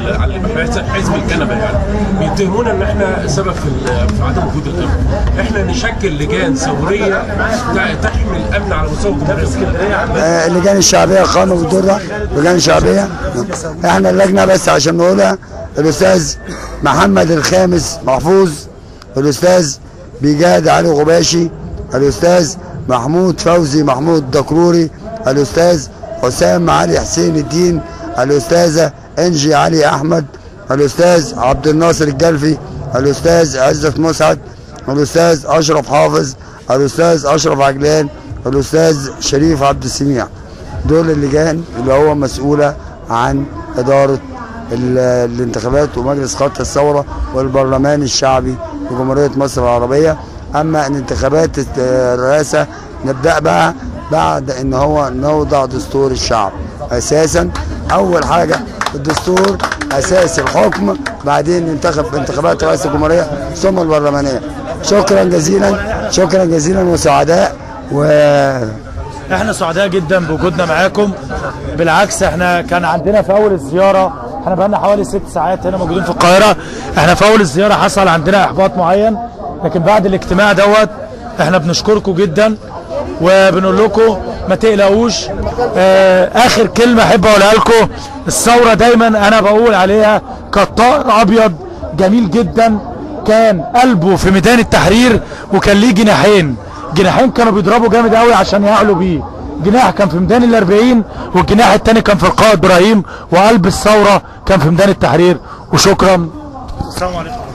ال- على اللي حزب الكنبه يعني بيتهمونا ان احنا سبب في ال- في عدم وجود الامن احنا نشكل لجان ثوريه تع- تحمي الامن على مستوى الجمهوريه آه، اللجان الشعبيه قاموا بدورها اللجان الشعبيه احنا اللجنه بس عشان نقولها الاستاذ محمد الخامس محفوظ الاستاذ بجاد علي غباشي الاستاذ محمود فوزي محمود دكروري الاستاذ حسام علي حسين الدين الاستاذه انجي علي احمد الاستاذ عبد الناصر الجلفي الاستاذ عزت مسعد الاستاذ اشرف حافظ الاستاذ اشرف عجلان الاستاذ شريف عبد السميع دول اللجان اللي هو مسؤوله عن اداره ال- الانتخابات ومجلس خط الثوره والبرلمان الشعبي لجمهوريه مصر العربيه اما الانتخابات الت- الرئاسه نبدا بقى بعد ان هو نوضع دستور الشعب اساسا اول حاجه الدستور اساس الحكم بعدين ننتخب في انتخابات رئاسه الجمهوريه ثم البرلمانيه شكرا جزيلا شكرا جزيلا وسعداء و احنا سعداء جدا بوجودنا معاكم بالعكس احنا كان عندنا في اول الزياره احنا بقالنا حوالي ست ساعات هنا موجودين في القاهره احنا في اول الزياره حصل عندنا احباط معين لكن بعد الاجتماع دوت احنا بنشكركم جدا وبنقول لكم ما تقلقوش اه اخر كلمه احب اقولها لكم الثوره دايما انا بقول عليها كطائر ابيض جميل جدا كان قلبه في ميدان التحرير وكان ليه جناحين جناحين كانوا بيضربوا جامد قوي عشان يعلوا بيه جناح كان في ميدان الاربعين والجناح التاني كان في القائد ابراهيم وقلب الثوره كان في ميدان التحرير وشكرا السلام عليكم